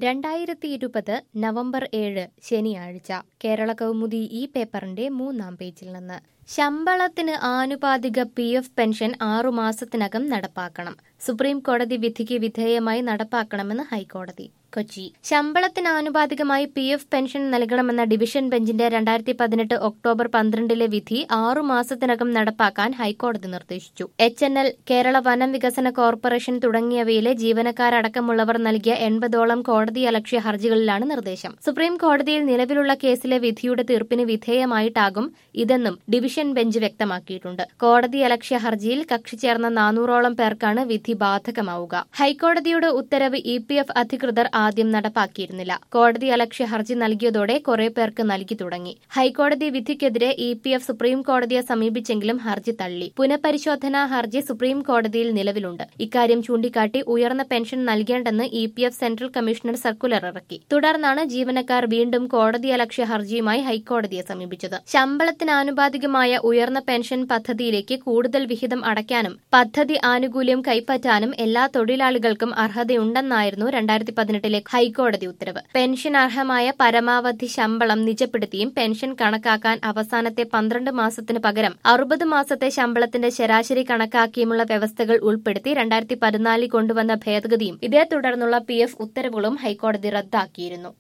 രണ്ടായിരത്തി ഇരുപത് നവംബർ ഏഴ് ശനിയാഴ്ച കേരള കൗമുദി ഈ പേപ്പറിന്റെ മൂന്നാം പേജിൽ നിന്ന് ശമ്പളത്തിന് ആനുപാതിക പി എഫ് പെൻഷൻ ആറുമാസത്തിനകം നടപ്പാക്കണം സുപ്രീം കോടതി വിധിക്ക് വിധേയമായി നടപ്പാക്കണമെന്ന് ഹൈക്കോടതി കൊച്ചി ശമ്പളത്തിന് ആനുപാതികമായി പി എഫ് പെൻഷൻ നൽകണമെന്ന ഡിവിഷൻ ബെഞ്ചിന്റെ രണ്ടായിരത്തി പതിനെട്ട് ഒക്ടോബർ പന്ത്രണ്ടിലെ വിധി ആറു മാസത്തിനകം നടപ്പാക്കാൻ ഹൈക്കോടതി നിർദ്ദേശിച്ചു എച്ച് എൻ എൽ കേരള വനം വികസന കോർപ്പറേഷൻ തുടങ്ങിയവയിലെ ജീവനക്കാരടക്കമുള്ളവർ നൽകിയ എൺപതോളം കോടതിയലക്ഷ്യ ഹർജികളിലാണ് നിർദ്ദേശം സുപ്രീം കോടതിയിൽ നിലവിലുള്ള കേസിലെ വിധിയുടെ തീർപ്പിന് വിധേയമായിട്ടാകും ഇതെന്നും ഡിവിഷൻ ബെഞ്ച് വ്യക്തമാക്കിയിട്ടുണ്ട് കോടതിയലക്ഷ്യ ഹർജിയിൽ കക്ഷി ചേർന്ന നാനൂറോളം പേർക്കാണ് വിധി ബാധകമാവുക ഹൈക്കോടതിയുടെ ഉത്തരവ് ഇ പി എഫ് അധികൃതർ ആദ്യം നടപ്പാക്കിയിരുന്നില്ല കോടതി അലക്ഷ്യ ഹർജി നൽകിയതോടെ കുറെ പേർക്ക് നൽകി തുടങ്ങി ഹൈക്കോടതി വിധിക്കെതിരെ ഇ പി എഫ് സുപ്രീം കോടതിയെ സമീപിച്ചെങ്കിലും ഹർജി തള്ളി പുനഃപരിശോധനാ ഹർജി സുപ്രീം കോടതിയിൽ നിലവിലുണ്ട് ഇക്കാര്യം ചൂണ്ടിക്കാട്ടി ഉയർന്ന പെൻഷൻ നൽകേണ്ടെന്ന് E P F central commissioner circular ഇറക്കി തുടർന്നാണ് ജീവനക്കാർ വീണ്ടും കോടതി അലക്ഷ്യ ഹർജിയുമായി ഹൈക്കോടതിയെ സമീപിച്ചത് ശമ്പളത്തിന് ആനുപാതികമായ ഉയർന്ന പെൻഷൻ പദ്ധതിയിലേക്ക് കൂടുതൽ വിഹിതം അടയ്ക്കാനും പദ്ധതി ആനുകൂല്യം കൈപ്പറ്റാനും എല്ലാ തൊഴിലാളികൾക്കും അർഹതയുണ്ടെന്നായിരുന്നു രണ്ടായിരത്തി പതിനെട്ടിലെ ഹൈക്കോടതി ഉത്തരവ് പെൻഷൻ അർഹമായ പരമാവധി ശമ്പളം നിജപ്പെടുത്തിയും പെൻഷൻ കണക്കാക്കാൻ അവസാനത്തെ പന്ത്രണ്ട് മാസത്തിന് പകരം അറുപത് മാസത്തെ ശമ്പളത്തിന്റെ ശരാശരി കണക്കാക്കിയുമുള്ള വ്യവസ്ഥകൾ ഉൾപ്പെടുത്തി രണ്ടായിരത്തി പതിനാലിൽ കൊണ്ടുവന്ന ഭേദഗതിയും ഇതേ തുടർന്നുള്ള പി എഫ് ഉത്തരവുകളും ഹൈക്കോടതി റദ്ദാക്കിയിരുന്നു